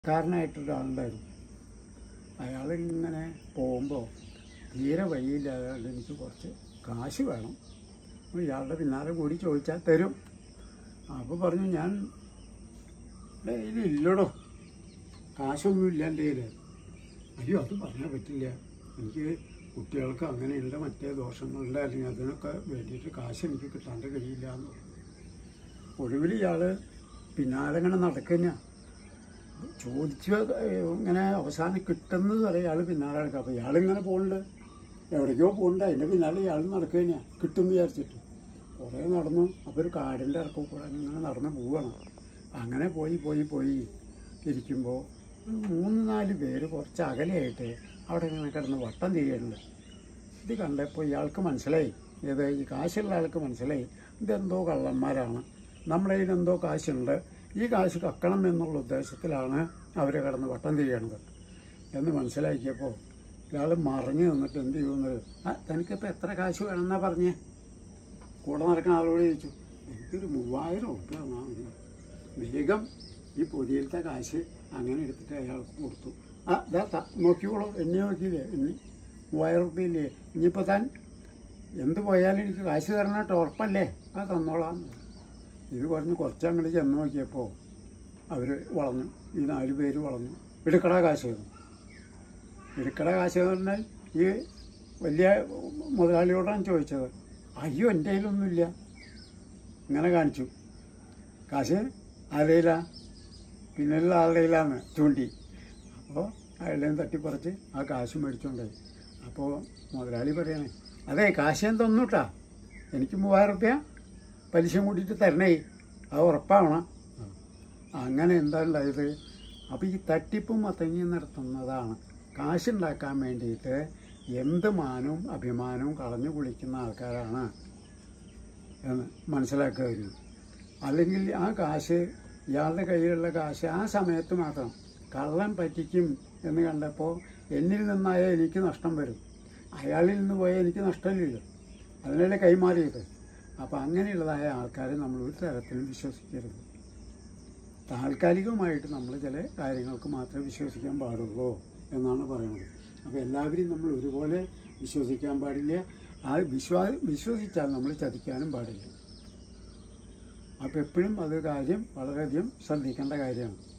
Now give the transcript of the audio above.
കാരനായിട്ടൊരാളുണ്ടായിരുന്നു അയാളിങ്ങനെ പോകുമ്പോൾ തീരെ വഴിയില്ലാതെ എനിക്ക് കുറച്ച് കാശ് വേണം അപ്പോൾ ഇയാളുടെ പിന്നാലെ കൂടി ചോദിച്ചാൽ തരും അപ്പോൾ പറഞ്ഞു ഞാൻ എൻ്റെ കയ്യിൽ ഇല്ലടോ കാശൊന്നും ഇല്ല എൻ്റെ കയ്യിൽ അയ്യോ അത് പറഞ്ഞാൽ പറ്റില്ല എനിക്ക് കുട്ടികൾക്ക് അങ്ങനെയുള്ള മറ്റേ ദോഷങ്ങളുണ്ട് അല്ലെങ്കിൽ അതിനൊക്കെ വേണ്ടിയിട്ട് കാശ് എനിക്ക് കിട്ടാണ്ട് കഴിയില്ല എന്ന് പറഞ്ഞു. ഒടുവിൽ ഇയാൾ പിന്നാലെ ഇങ്ങനെ നടക്കുന്ന ചോദിച്ചു ഇങ്ങനെ അവസാനം കിട്ടുന്നത് വരെ ഇയാൾ പിന്നാലെ നടക്കുക അപ്പോൾ ഇയാളിങ്ങനെ പോകുന്നുണ്ട് എവിടേക്കോ പോകുന്നുണ്ട് അതിൻ്റെ പിന്നാലെ ഇയാൾ നടക്കുക തന്നെയാണ് കിട്ടും എന്ന് വിചാരിച്ചിട്ട് കുറേ നടന്നു അപ്പോൾ ഒരു കാടിൻ്റെ ഇറക്കം കൂടെ ഇങ്ങനെ നടന്ന് പോവുകയാണ് അങ്ങനെ പോയി പോയി പോയി ഇരിക്കുമ്പോൾ മൂന്ന് നാല് പേര് കുറച്ച് അകലെയായിട്ട് അവിടെ ഇങ്ങനെ കിടന്ന് വട്ടം തിരിയുന്നുണ്ട് ഇത് കണ്ടപ്പോൾ ഇയാൾക്ക് മനസ്സിലായി ഏത് ഈ കാശുള്ള ആൾക്ക് മനസ്സിലായി ഇതെന്തോ കള്ളന്മാരാണ് നമ്മുടെ കയ്യിൽ എന്തോ കാശുണ്ട് ഈ കാശ് കക്കണം എന്നുള്ള ഉദ്ദേശത്തിലാണ് അവർ കിടന്ന് വട്ടം തിരിയണത് എന്ന് മനസ്സിലാക്കിയപ്പോൾ ഇയാൾ മറിഞ്ഞു നിന്നിട്ട് എന്ത് ചെയ്യുന്നത് ആ തനിക്കിപ്പോൾ എത്ര കാശ് വേണമെന്നാ പറഞ്ഞേ കൂടെ നടക്കുന്ന ആളോട് ചോദിച്ചു എനിക്കൊരു മൂവായിരം ഉറുപ്പ്യ തന്നാൽ മതി വേഗം ഈ പൊതിയിലത്തെ കാശ് അങ്ങനെ എടുത്തിട്ട് അയാൾക്ക് കൊടുത്തു ആ ഇതാ ത- നോക്കിക്കോളൂ എന്നെ നോക്കിയില്ലേ എന്നെ മൂവായിരം ഉറുപ്പ്യയില്ലേ ഇനിയിപ്പോൾ താൻ എന്ത് പോയാലും എനിക്ക് കാശ് തരണം കേട്ടോ ഉറപ്പല്ലേ ആ തന്നോളാം ഇത് പറഞ്ഞ് കുറച്ചങ്ങോട്ട് ചെന്ന് നോക്കിയപ്പോൾ അവർ വളഞ്ഞു ഈ നാല് പേര് വളഞ്ഞു എടുക്കട കാശ് തന്നു എടുക്കട കാശ് എന്ന് പറഞ്ഞാൽ ഈ വലിയ മുതലാളിയോടാണ് ചോദിച്ചത് അയ്യോ എൻ്റെ കയ്യിലൊന്നുമില്ല ഇങ്ങനെ കാണിച്ചു കാശ് ആരുടെയില്ല പിന്നെയുള്ള ആളുടെ കയ്യിലാണ് ചൂണ്ടി അപ്പോൾ അയാളെയും തട്ടിപ്പറിച്ച് ആ കാശ് മേടിച്ചോണ്ടായി അപ്പോൾ മുതലാളി പറയണേ അതെ കാശ് ഞാൻ തന്നു കേട്ടാ എനിക്ക് മൂവായിരം റുപ്യ പലിശ കൂട്ടിയിട്ട് തരണേ അത് ഉറപ്പാവണം അങ്ങനെ എന്താ ഉണ്ടായത് അപ്പോൾ ഈ തട്ടിപ്പും മത്തങ്ങി നടത്തുന്നതാണ് കാശുണ്ടാക്കാൻ വേണ്ടിയിട്ട് എന്ത് മാനവും അഭിമാനവും കളഞ്ഞു കുളിക്കുന്ന ആൾക്കാരാണ് എന്ന് മനസ്സിലാക്കുക വരുന്നത് അല്ലെങ്കിൽ ആ കാശ് ഇയാളുടെ കയ്യിലുള്ള കാശ് ആ സമയത്ത് മാത്രം കള്ളൻ പറ്റിക്കും എന്ന് കണ്ടപ്പോൾ എന്നിൽ നിന്നായ എനിക്ക് നഷ്ടം വരും അയാളിൽ നിന്ന് പോയാൽ എനിക്ക് നഷ്ടമില്ലല്ലോ അതിനല്ലേ കൈമാറിയത് അപ്പം അങ്ങനെയുള്ളതായ ആൾക്കാരെ നമ്മൾ ഒരു തരത്തിലും വിശ്വസിക്കരുത് താൽക്കാലികമായിട്ട് നമ്മൾ ചില കാര്യങ്ങൾക്ക് മാത്രമേ വിശ്വസിക്കാൻ പാടുള്ളൂ എന്നാണ് പറയുന്നത് അപ്പോൾ എല്ലാവരെയും നമ്മൾ ഒരുപോലെ വിശ്വസിക്കാൻ പാടില്ല ആ വിശ്വാ വിശ്വസിച്ചാൽ നമ്മൾ ചതിക്കാനും പാടില്ല അപ്പോൾ എപ്പോഴും അത് കാര്യം വളരെയധികം ശ്രദ്ധിക്കേണ്ട കാര്യമാണ്